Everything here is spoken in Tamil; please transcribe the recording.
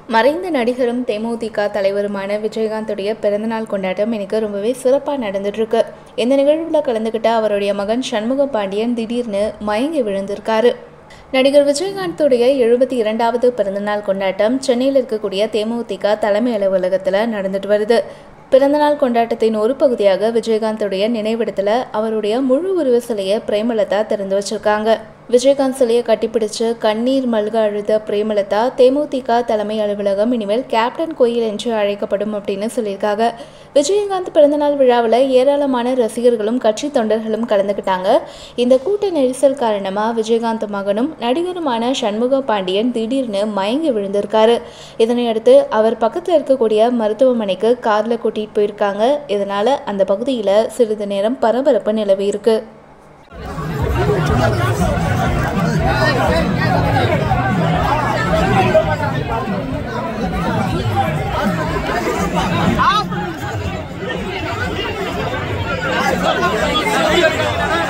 மறைந்த நடிகரும் தேமுதிக தலைவருமான விஜயகாந்துடைய பிறந்தநாள் கொண்டாட்டம் எனக்கு ரொம்பவே சிறப்பாக நடந்துட்டுருக்கு இந்த நிகழ்வில் கலந்துக்கிட்ட அவருடைய மகன் சண்முக பாண்டியன் திடீர்னு மயங்கி விழுந்திருக்காரு நடிகர் விஜயகாந்துடைய எழுபத்தி இரண்டாவது பிறந்தநாள் கொண்டாட்டம் சென்னையில் இருக்கக்கூடிய தேமுதிக தலைமை அலுவலகத்தில் நடந்துட்டு வருது பிறந்தநாள் கொண்டாட்டத்தின் ஒரு பகுதியாக விஜயகாந்துடைய நினைவிடத்தில் அவருடைய முழு உருவ சிலையை பிரேமலதா திறந்து வச்சிருக்காங்க விஜயகாந்த் சிலையை கட்டிப்பிடிச்சு கண்ணீர் மல்க அழுத பிரேமலதா தேமுதிக தலைமை அலுவலகம் இனிமேல் கேப்டன் கோயில் என்று அழைக்கப்படும் அப்படின்னு சொல்லியிருக்காங்க விஜயகாந்த் பிறந்தநாள் விழாவில் ஏராளமான ரசிகர்களும் கட்சி தொண்டர்களும் கலந்துக்கிட்டாங்க இந்த கூட்ட நெரிசல் காரணமாக விஜயகாந்த் மகனும் நடிகருமான சண்முக பாண்டியன் திடீர்னு மயங்கி விழுந்திருக்காரு இதனையடுத்து அவர் பக்கத்தில் இருக்கக்கூடிய மருத்துவமனைக்கு காரில் கூட்டிகிட்டு போயிருக்காங்க இதனால் அந்த பகுதியில் சிறிது நேரம் பரபரப்பு நிலவி இருக்கு ஆ